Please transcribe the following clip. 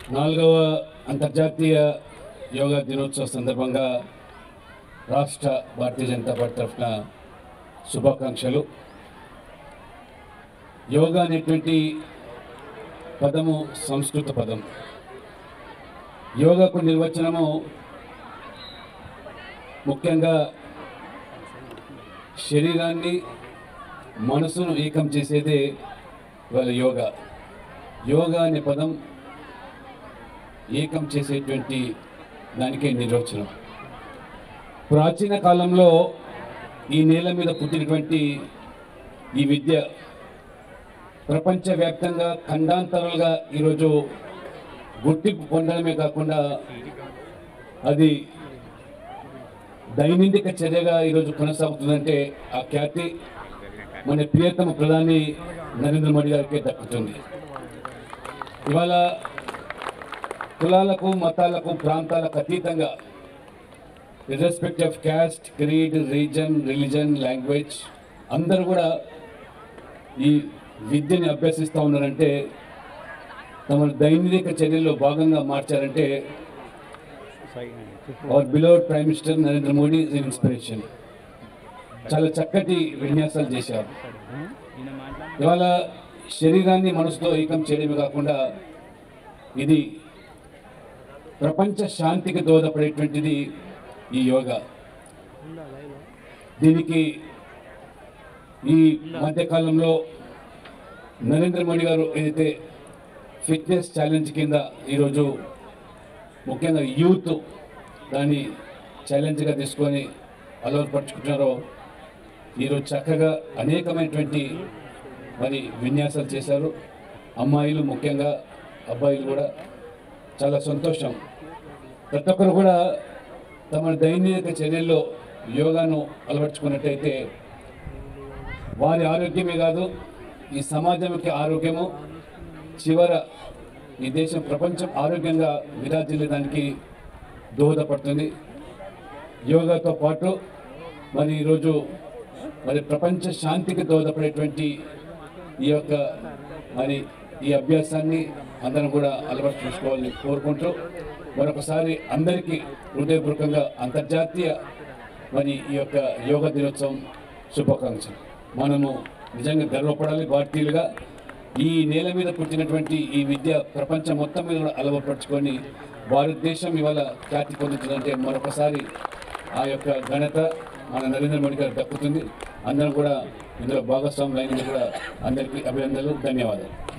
నాలుగవ అంతర్జాతీయ యోగా దినోత్సవ సందర్భంగా రాష్ట్ర భారతీయ జనతా పార్టీ తరఫున శుభాకాంక్షలు యోగా అనేటువంటి పదము సంస్కృత పదం యోగాకు నిర్వచనము ముఖ్యంగా శరీరాన్ని మనసును ఏకం చేసేదే వాళ్ళ యోగా యోగా అనే పదం ఏకం చేసేటువంటి దానికే నిర్వచనం ప్రాచీన కాలంలో ఈ నేల మీద పుట్టినటువంటి ఈ విద్య ప్రపంచవ్యాప్తంగా ఖండాంతరాలుగా ఈరోజు గుర్తింపు పొందడమే కాకుండా అది దైనందిక చర్యగా ఈరోజు కొనసాగుతుందంటే ఆ ఖ్యాతి మన ప్రియతమ ప్రధాని నరేంద్ర మోడీ గారికి దక్కుతుంది ఇవాళ కులాలకు మతాలకు ప్రాంతాలకు అతీతంగా irrespective of caste creed region religion language అందరూ కూడా ఈ విద్యని అభ్యసిస్తూ ఉన్నారంటే తమ దైనిక చర్యల్లో భాగంగా మార్చారంటే our beloved prime minister Narendra Modi is inspiration చాలా చక్కటి విన్యాసాలు చేశారు ఇవాళ శరీరాన్ని మనసుతో ఏకం చేయడమే కాకుండా ఇది ప్రపంచ శాంతికి దోహదపడేటువంటిది ఈ యోగా దీనికి ఈ మధ్యకాలంలో నరేంద్ర మోడీ గారు ఏదైతే ఫిట్నెస్ ఛాలెంజ్ కింద ఈరోజు ముఖ్యంగా యూత్ దాన్ని ఛాలెంజ్గా తీసుకొని అలవాటుపరుచుకుంటున్నారో ఈరోజు చక్కగా అనేకమైనటువంటి మరి విన్యాసాలు చేశారు అమ్మాయిలు ముఖ్యంగా అబ్బాయిలు కూడా చాలా సంతోషం ప్రతి ఒక్కరు కూడా తమ దైనిక చర్యల్లో యోగాను అలవర్చుకున్నట్టయితే వారి ఆరోగ్యమే కాదు ఈ సమాజంకి ఆరోగ్యము చివర ఈ దేశం ప్రపంచం ఆరోగ్యంగా విరాజిల్లేదానికి దోహదపడుతుంది యోగాతో పాటు మరి ఈరోజు మరి ప్రపంచ శాంతికి దోహదపడేటువంటి ఈ యొక్క మరి ఈ అభ్యాసాన్ని అందరం కూడా అలవాటు చూసుకోవాలని కోరుకుంటూ మరొకసారి అందరికీ హృదయపూర్వకంగా అంతర్జాతీయ మరి ఈ యొక్క యోగా దినోత్సవం శుభాకాంక్షలు మనము నిజంగా గర్వపడాలి భారతీయులుగా ఈ నేల మీద పుట్టినటువంటి ఈ విద్య ప్రపంచం మొత్తం మీద కూడా అలవాటుపరుచుకొని భారతదేశం ఇవాళ ఖ్యాతి పొందుతుందంటే మరొకసారి ఆ యొక్క ఘనత మన నరేంద్ర మోడీ గారు దక్కుతుంది అందరం కూడా ఇందులో భాగస్వాములు అయినందుకు కూడా అందరికీ అభినందనలు ధన్యవాదాలు